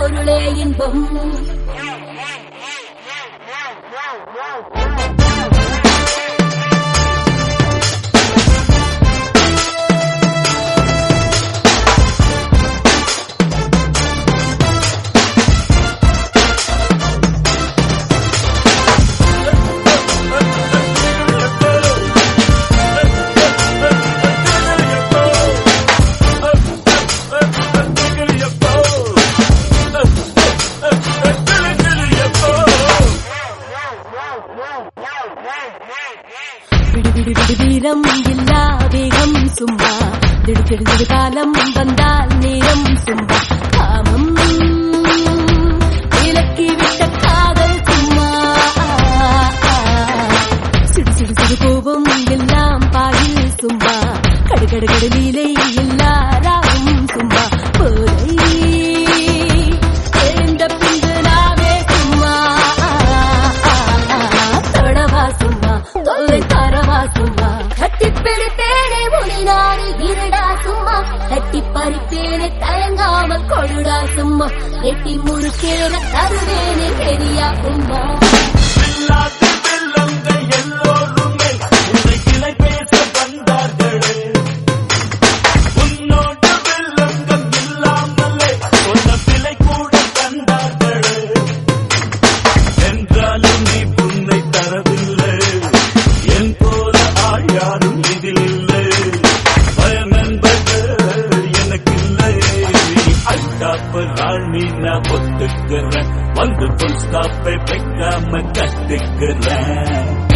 பொருளே இன்பம் விடு விடு விடு வீரம் இல்லா வேகம் சும்மா திடு திடு திடு காலம் வந்தால் நேரம் சும்மா காமம் விலக்கி விட்ட காதல் சும்மா சிடு சிடு சிடு கோபம் எல்லாம் பாயில் சும்மா கடு கடு கடு லீலை எல்லாராவும் சும்மா போதை தெரிந்த பின்பு நாவே சும்மா தொடவா சும்மா தொல்லை தரவா சும்மா கட்டி பிடிப்பேனே முனிநாடு இருடா சும்மா தட்டி பறிப்பேனே தயங்காமல் கொடுடா சும்மா எட்டி முறுக்கேன தருவேனே பெரியா உம்மா இல்லாத வெள்ளங்கள் எல்லோருமே உன்னை கிளை பேச வந்தார்களே உன்னோட வெள்ளங்கள் இல்லாமலே சொன்ன பிழை கூட கண்டார்களே என்றாலும் நீ புன்னை தரவில்லை என் போல ஆள் யாரும் இதில் இல்லை பயம் என்பது எனக்கில்லை அட்டாப்பு ராணி நான் ஒத்துக்கிறேன் வந்து புல் ஸ்டாப்பை வைக்காம கட்டுக்கிறேன்